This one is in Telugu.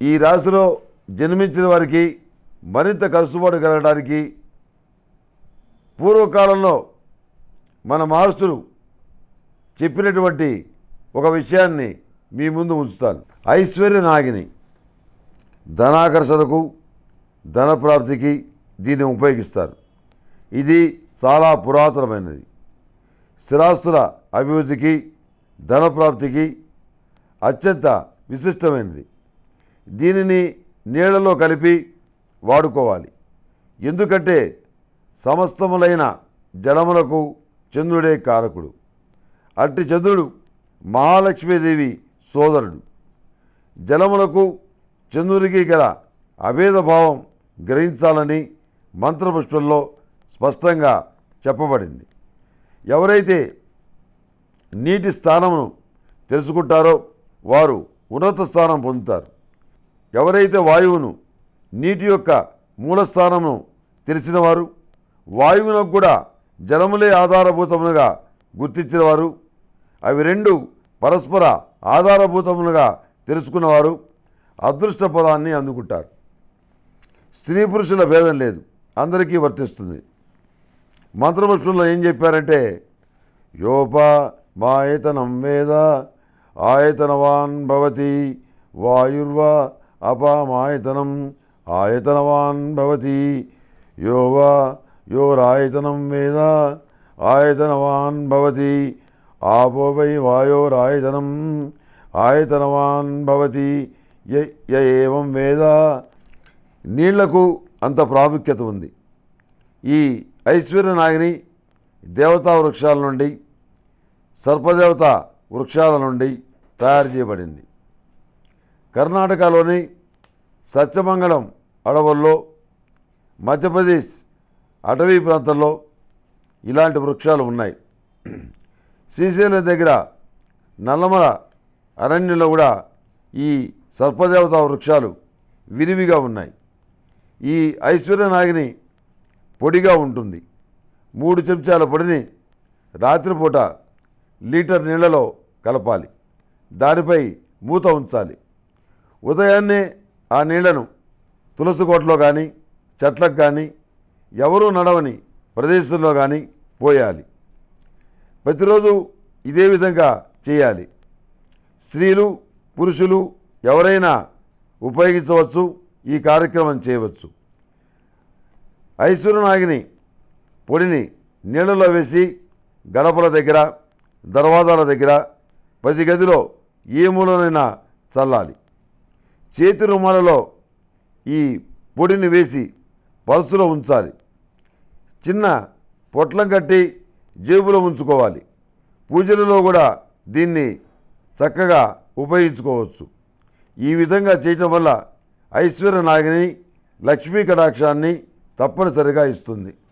ఈ రాశిలో జన్మించిన వారికి మరింత కలుసుబాటు కలగడానికి పూర్వకాలంలో మన మహర్షులు చెప్పినటువంటి ఒక విషయాన్ని మీ ముందు ఉంచుతాను ఐశ్వర్య నాగిని ధనాకర్షణకు ధనప్రాప్తికి దీన్ని ఉపయోగిస్తారు ఇది చాలా పురాతనమైనది స్థిరాస్తుల అభివృద్ధికి ధనప్రాప్తికి అత్యంత విశిష్టమైనది దీనిని నీళ్లలో కలిపి వాడుకోవాలి ఎందుకంటే సమస్తములైన జలములకు చంద్రుడే కారకుడు అట్టి చంద్రుడు మహాలక్ష్మీదేవి సోదరుడు జలములకు చంద్రుడికి గల అభేద భావం గ్రహించాలని మంత్రపుష్పంలో స్పష్టంగా చెప్పబడింది ఎవరైతే నీటి స్థానమును తెలుసుకుంటారో వారు ఉన్నత స్థానం పొందుతారు ఎవరైతే వాయువును నీటి యొక్క మూలస్థానమును తెలిసిన వారు వాయువునకు కూడా జలములే ఆధారభూతములుగా గుర్తించిన వారు అవి రెండు పరస్పర ఆధారభూతములుగా తెలుసుకున్నవారు అదృష్ట పదాన్ని అందుకుంటారు స్త్రీ పురుషుల భేదం లేదు అందరికీ వర్తిస్తుంది మంత్రపుష్పంలో ఏం చెప్పారంటే యోప మాయతనం వేద ఆయతనవాన్ భవతి వాయుర్వా అపామాయతనం ఆయతనవాన్ భవతి యోవా యోరాయతనం వేద ఆయతనవాన్ భవతి ఆపో వై వాయోరాయతనం ఆయతనవాన్ భవతి య- య ఏవం వేద నీళ్లకు అంత ప్రాముఖ్యత ఉంది ఈ ఐశ్వర్యనాగిని దేవతా వృక్షాల నుండి సర్పదేవత వృక్షాల నుండి తయారు చేయబడింది కర్ణాటకలోని సత్యమంగళం అడవుల్లో మధ్యప్రదేశ్ అటవీ ప్రాంతంలో ఇలాంటి వృక్షాలు ఉన్నాయి శ్రీశైలం దగ్గర నల్లమల అరణ్యంలో కూడా ఈ సర్పదేవత వృక్షాలు విరివిగా ఉన్నాయి ఈ ఐశ్వర్యనాగిని పొడిగా ఉంటుంది మూడు చెంచాల పొడిని రాత్రిపూట లీటర్ నీళ్లలో కలపాలి దానిపై మూత ఉంచాలి ఉదయాన్నే ఆ నీళ్లను తులసి కోటలో కానీ చెట్లకు కానీ ఎవరూ నడవని ప్రదేశంలో కానీ పోయాలి ప్రతిరోజు ఇదే విధంగా చేయాలి స్త్రీలు పురుషులు ఎవరైనా ఉపయోగించవచ్చు ఈ కార్యక్రమం చేయవచ్చు ఐశ్వర్యనాగిని పొడిని నీళ్ళలో వేసి గడపల దగ్గర దర్వాజాల దగ్గర ప్రతి గదిలో ఏ మూలనైనా చల్లాలి చేతి రుమాలలో ఈ పొడిని వేసి పర్సులో ఉంచాలి చిన్న పొట్లం కట్టి జేబులో ఉంచుకోవాలి పూజలలో కూడా దీన్ని చక్కగా ఉపయోగించుకోవచ్చు ఈ విధంగా చేయటం వల్ల ఐశ్వర్య నాగిని లక్ష్మీ కటాక్షాన్ని తప్పనిసరిగా ఇస్తుంది